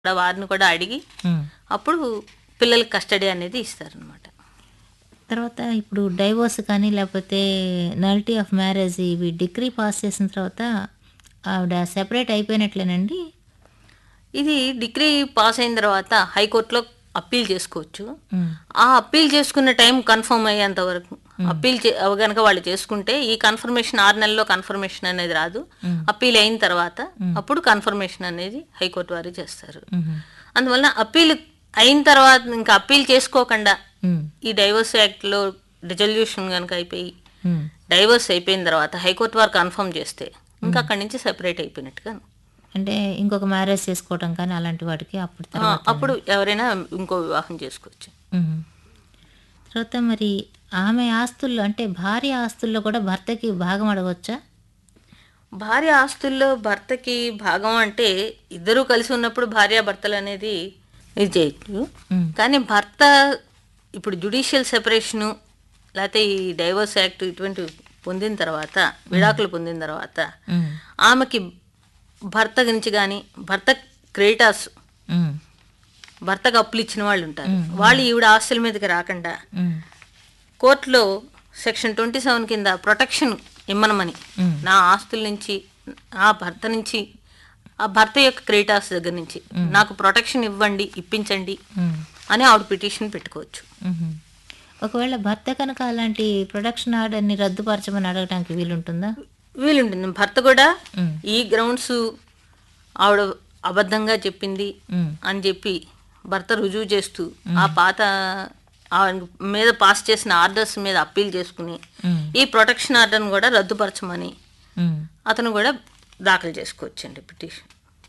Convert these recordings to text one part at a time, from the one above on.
కూడా వారిని కూడా అడిగి ఉమ్. అప్పుడు పిల్లలకి కస్టడీ అనేది ఇస్తారనమాట తర్వాత ఇప్పుడు డైవోర్స్ కానీ లేకపోతే నల్టీ ఆఫ్ మ్యారేజ్ ఇవి డిగ్రీ పాస్ చేసిన తర్వాత ఆవిడ సెపరేట్ అయిపోయినట్లేనండి ఇది డిగ్రీ పాస్ అయిన తర్వాత హైకోర్టులో అప్పీల్ చేసుకోవచ్చు ఉమ్. ఆ అప్పీల్ చేసుకున్న టైం కన్ఫర్మ్ అయ్యేంత వరకు అప్పీల్ కనుక వాళ్ళు చేసుకుంటే ఈ కన్ఫర్మేషన్ ఆరు నెలల్లో కన్ఫర్మేషన్ అనేది రాదు అప్పీల్ అయిన తర్వాత అప్పుడు కన్ఫర్మేషన్ అనేది హైకోర్టు వారు చేస్తారు ఉమ్. అందువల్ల అప్పీల్ అయిన తర్వాత ఇంకా అప్పీల్ చేసుకోకుండా ఉమ్. ఈ డైవర్స్ యాక్ట్లో రిజల్యూషన్ కనుక అయిపోయి ఉమ్. డైవర్స్ అయిపోయిన తర్వాత హైకోర్టు వారు కన్ఫర్మ్ చేస్తే ఇంకా అక్కడి నుంచి సెపరేట్ అయిపోయినట్టుగా అంటే ఇంకొక మ్యారేజ్ చేసుకోవటం కానీ అలాంటి వాటికి అప్పుడు ఆ, తర్వాత అప్పుడు ఎవరైనా ఇంకో వివాహం చేసుకోవచ్చు ఉమ్. తర్వాత మరి ఆమె ఆస్తుల్లో అంటే భార్య ఆస్తుల్లో కూడా భర్తకి భాగం అడగవచ్చా భార్య ఆస్తుల్లో భర్తకి భాగం అంటే ఇద్దరూ కలిసి ఉన్నప్పుడు భార్య భర్తలు అనేది ఇది చేయొచ్చు ఉమ్. కానీ భర్త ఇప్పుడు జుడిషియల్ సెపరేషను లేకపోతే ఈ డైవర్స్ యాక్ట్ ఇటువంటి పొందిన తర్వాత విడాకులు పొందిన తర్వాత ఉమ్. ఆమెకి భర్త గురించి కానీ భర్త క్రెడిటార్స్ ఉమ్. భర్తకు అప్పులు ఇచ్చిన వాళ్ళు ఉంటారు వాళ్ళు ఈవిడ ఆస్తుల మీదకి రాకుండా ఉమ్. కోర్టులో సెక్షన్ ట్వంటీ సెవెన్ కింద ప్రొటెక్షన్ ఇమ్మనమని మ్మ్. నా ఆస్తుల నుంచి ఆ భర్త నుంచి ఆ భర్త యొక్క క్రెడిటార్స్ దగ్గర నుంచి నాకు ప్రొటెక్షన్ ఇవ్వండి ఇప్పించండి ఉమ్. అని ఆవిడ పిటిషన్ పెట్టుకోవచ్చు మ్మ్. ఒకవేళ భర్త కనుక అలాంటి ప్రొడక్షన్ ఆర్డర్ని రద్దుపరచమని అడగడానికి వీలుంటుందా వీలుంటుంది భర్త కూడా మ్మ్. ఈ గ్రౌండ్స్ ఆవిడ అబద్ధంగా చెప్పింది మ్మ్. అని చెప్పి భర్త రుజువు చేస్తూ ఆ పాత ఆవిడ మీద పాస్ చేసిన ఆర్డర్స్ మీద అప్పీల్ చేసుకుని మ్మ్. ఈ ప్రొటెక్షన్ ఆర్డర్ని కూడా రద్దుపరచమని మ్మ్. అతను కూడా దాఖలు చేసుకోవచ్చండి పిటిషన్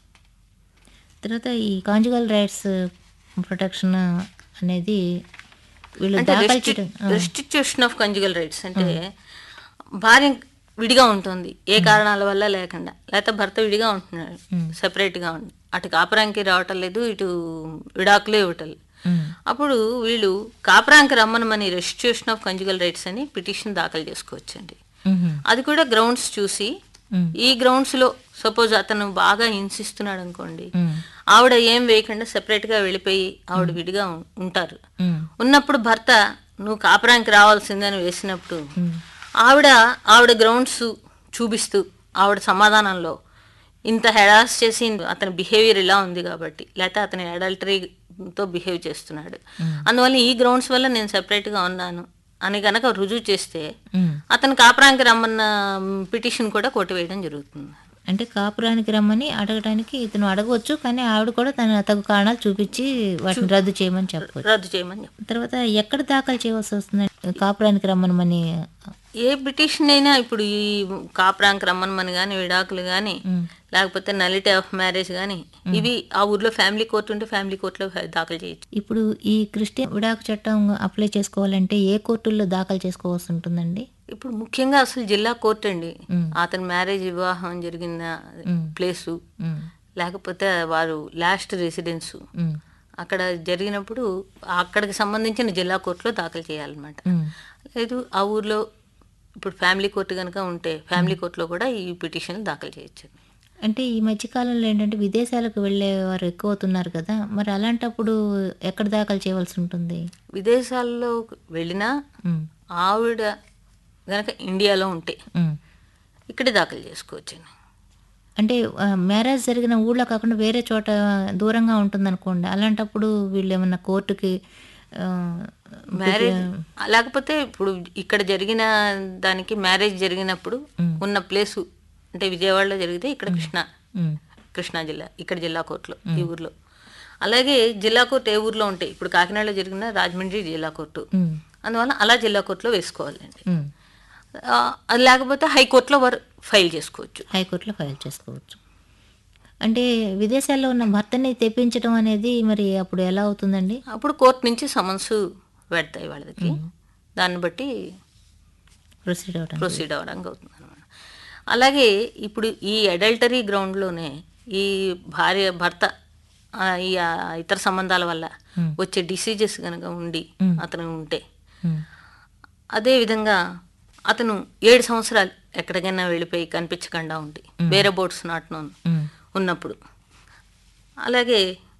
తర్వాత ఈ కాంజుగల్ రైట్స్ ప్రొటెక్షన్ అనేది వీళ్ళు అంటే దాఖలు చేయడం రెస్టిట్యూషన్ ఆఫ్ కంజుగల్ రైట్స్ అంటే భార్య విడిగా ఉంటుంది ఏ కారణాల వల్ల లేకుండా లేకపోతే భర్త విడిగా ఉంటున్నాడు సెపరేట్గా ఉంది అటు కాపురానికి రావటం లేదు ఇటు విడాకులు ఇవ్వటం లేదు. మ్మ్. అప్పుడు వీళ్ళు కాపురానికి రమ్మనమని రెస్టిట్యూషన్ ఆఫ్ కంజుగల్ రైట్స్ అని పిటిషన్ దాఖలు చేసుకోవచ్చండి మ్మ్. అది కూడా గ్రౌండ్స్ చూసి మ్మ్. ఈ గ్రౌండ్స్లో సపోజ్ అతను బాగా హింసిస్తున్నాడు అనుకోండి మ్మ్. ఆవిడ ఏం వేయకుండా సెపరేట్గా వెళ్ళిపోయి ఆవిడ విడిగా ఉం- ఉంటారు మ్మ్. ఉన్నప్పుడు భర్త నువ్వు కాపురానికి రావాల్సిందని వేసినప్పుడు మ్మ్. ఆవిడ ఆవిడ గ్రౌండ్స్ చూపిస్తూ ఆవిడ సమాధానంలో ఇంత హెరాస్ చేసి అతని బిహేవియర్ ఇలా ఉంది కాబట్టి లేకపోతే అతని అడల్టరీతో బిహేవ్ చేస్తున్నాడు అందువల్ల ఈ గ్రౌండ్స్ వల్ల నేను సెపరేట్గా ఉన్నాను అని గనక రుజువు చేస్తే మ్మ్. అతను కాపురానికి రమ్మన్న పిటిషన్ కూడా కొట్టివేయడం జరుగుతుంది అంటే కాపురానికి రమ్మని అడగడానికి ఇతను అడగవచ్చు కానీ ఆవిడ కూడా తన తగు కారణాలు చూపించి వాటిని రద్దు చేయమని చెప్పవచ్చు రద్దు చేయమని చెప్పి తర్వాత ఎక్కడ దాఖలు చేయవలసి వస్తుంది కాపురానికి రమ్మనమని ఏ పిటిషన్ అయినా ఇప్పుడు ఈ కాపురానికి రమ్మనమని కానీ విడాకులు కానీ మ్మ్. లేకపోతే నలిటీ ఆఫ్ మ్యారేజ్ కానీ ఇవి ఆ ఊర్లో ఫ్యామిలీ కోర్టు ఉంటే ఫ్యామిలీ కోర్టులో దాఖలు చేయొచ్చు ఇప్పుడు ఈ క్రిస్టియన్ విడాకు చట్టం అప్లై చేసుకోవాలంటే ఏ కోర్టుల్లో దాఖలు చేసుకోవాల్సి ఉంటుందండి ఇప్పుడు ముఖ్యంగా అసలు జిల్లా కోర్టు అండి మ్మ్. అతని మ్యారేజ్ వివాహం జరిగిన మ్మ్. ప్లేసు మ్మ్. లేకపోతే వారు లాస్ట్ రెసిడెన్సు మ్మ్. అక్కడ జరిగినప్పుడు అక్కడికి సంబంధించిన జిల్లా కోర్టులో దాఖలు చేయాలన్నమాట మ్మ్. లేదు ఆ ఊర్లో ఇప్పుడు ఫ్యామిలీ కోర్టు కనుక ఉంటే ఫ్యామిలీ కోర్టులో కూడా ఈ పిటిషన్ దాఖలు చేయొచ్చు అంటే ఈ మధ్యకాలంలో ఏంటంటే విదేశాలకు వెళ్ళే వారు ఎక్కువ అవుతున్నారు కదా మరి అలాంటప్పుడు ఎక్కడ దాఖలు చేయవలసి ఉంటుంది విదేశాల్లో వెళ్ళినా మ్మ్. ఆవిడ గనక ఇండియాలో ఉంటే మ్మ్. ఇక్కడే దాఖలు చేసుకోవచ్చండి అంటే ఆ, మ్యారేజ్ జరిగిన ఊళ్ళో కాకుండా వేరే చోట దూరంగా ఉంటుందనుకోండి అలాంటప్పుడు వీళ్ళు ఏమన్నా కోర్టుకి ఆ, మ్యారేజ్ లేకపోతే ఇప్పుడు ఇక్కడ జరిగిన దానికి మ్యారేజ్ జరిగినప్పుడు ఉన్న ప్లేసు అంటే విజయవాడలో జరిగితే ఇక్కడ కృష్ణా మ్మ్. కృష్ణా జిల్లా ఇక్కడ జిల్లా కోర్టులో ఈ ఊర్లో అలాగే జిల్లా కోర్టు ఏ ఊర్లో ఉంటాయి ఇప్పుడు కాకినాడలో జరిగిన రాజమండ్రి జిల్లా కోర్టు మ్మ్. అందువల్ల అలా జిల్లా కోర్టులో వేసుకోవాలండి మ్మ్. ఆ, అది లేకపోతే హైకోర్టులో వారు ఫైల్ చేసుకోవచ్చు హైకోర్టులో ఫైల్ చేసుకోవచ్చు అంటే విదేశాల్లో ఉన్న భర్తని తెప్పించడం అనేది మరి అప్పుడు ఎలా అవుతుందండి అప్పుడు కోర్టు నుంచి సమన్స్ పెడతాయి వాళ్ళకి దాన్ని బట్టి ప్రొసీడ్ అవడం ప్రొసీడ్ అవ్వడానికి అవుతుంది అనమాట అలాగే ఇప్పుడు ఈ అడల్టరీ గ్రౌండ్లోనే ఈ భార్య భర్త ఆ, ఈ ఆ, ఇతర సంబంధాల వల్ల వచ్చే డిసీజెస్ కనుక ఉండి అతను ఉంటే మ్మ్. అదే విధంగా అతను ఏడు సంవత్సరాలు ఎక్కడికైనా వెళ్ళిపోయి కనిపించకుండా ఉండి వేరే బోట్స్ నాట్ నోన్ మ్మ్. ఉన్నప్పుడు అలాగే